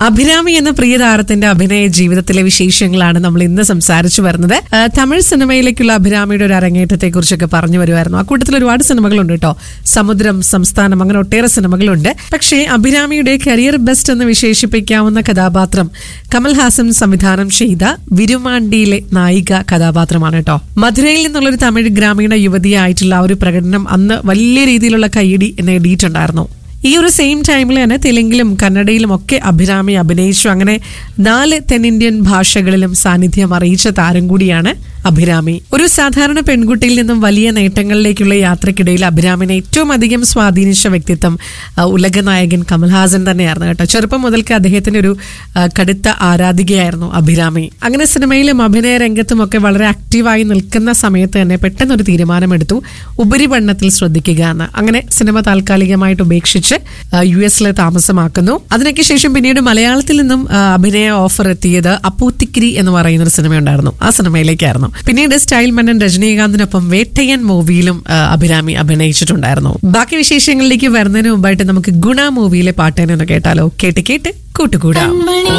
അഭിരാമി എന്ന പ്രിയ താരത്തിന്റെ അഭിനയ ജീവിതത്തിലെ വിശേഷങ്ങളാണ് നമ്മൾ ഇന്ന് സംസാരിച്ചു വരുന്നത് ആ, തമിഴ് സിനിമയിലേക്കുള്ള അഭിരാമിയുടെ ഒരു അരങ്ങേറ്റത്തെ കുറിച്ചൊക്കെ പറഞ്ഞു വരുമായിരുന്നു ആ കൂട്ടത്തിൽ ഒരുപാട് സിനിമകളുണ്ട് കേട്ടോ സമുദ്രം സംസ്ഥാനം അങ്ങനെ ഒട്ടേറെ സിനിമകളുണ്ട് പക്ഷേ അഭിരാമിയുടെ കരിയർ ബെസ്റ്റ് എന്ന് വിശേഷിപ്പിക്കാവുന്ന കഥാപാത്രം കമൽഹാസൻ സംവിധാനം ചെയ്ത വിരുമാണ്ടിയിലെ നായിക കഥാപാത്രമാണ് കേട്ടോ മധുരയിൽ നിന്നുള്ളൊരു തമിഴ് ഗ്രാമീണ യുവതിയായിട്ടുള്ള ആ ഒരു പ്രകടനം അന്ന് വലിയ രീതിയിലുള്ള കൈയടി നേടിയിട്ടുണ്ടായിരുന്നു ഈ ഒരു സെയിം ടൈമിൽ തന്നെ തെലുങ്കിലും കന്നഡയിലും ഒക്കെ അഭിരാമി അഭിനയിച്ചു അങ്ങനെ നാല് തെന്നിന്ത്യൻ ഭാഷകളിലും സാന്നിധ്യം അറിയിച്ച താരം കൂടിയാണ് അഭിരാമി ഒരു സാധാരണ പെൺകുട്ടിയിൽ നിന്നും വലിയ നേട്ടങ്ങളിലേക്കുള്ള യാത്രക്കിടയിൽ അഭിരാമിനെ ഏറ്റവും അധികം സ്വാധീനിച്ച വ്യക്തിത്വം ആ, ഉലകനായകൻ കമൽഹാസൻ തന്നെയായിരുന്നു കേട്ടോ ചെറുപ്പം മുതൽക്ക് അദ്ദേഹത്തിന്റെ ഒരു ആ, കടുത്ത ആരാധികയായിരുന്നു അഭിരാമി അങ്ങനെ സിനിമയിലും അഭിനയ രംഗത്തും ഒക്കെ വളരെ ആക്റ്റീവായി നിൽക്കുന്ന സമയത്ത് തന്നെ പെട്ടെന്നൊരു തീരുമാനമെടുത്തു ഉപരിപഠനത്തിൽ ശ്രദ്ധിക്കുക എന്ന് അങ്ങനെ സിനിമ താൽക്കാലികമായിട്ട് ഉപേക്ഷിച്ച് ആ, യു എസിലെ താമസമാക്കുന്നു അതിനൊക്കെ ശേഷം പിന്നീട് മലയാളത്തിൽ നിന്നും ആ, അഭിനയ ഓഫർ എത്തിയത് അപ്പൂത്തിക്കിരി എന്ന് പറയുന്ന ഒരു സിനിമ ഉണ്ടായിരുന്നു ആ സിനിമയിലേക്കായിരുന്നു പിന്നീട് സ്റ്റൈൽ മന്നൻ രജനീകാന്തിനൊപ്പം വേട്ടയൻ മൂവിയിലും ആ, അഭിരാമി അഭിനയിച്ചിട്ടുണ്ടായിരുന്നു ബാക്കി വിശേഷങ്ങളിലേക്ക് വരുന്നതിന് മുമ്പായിട്ട് നമുക്ക് ഗുണ മൂവിയിലെ പാട്ടേനെ ഒന്ന് കേട്ടാലോ കേട്ട് കേട്ട് കൂട്ടുകൂടാം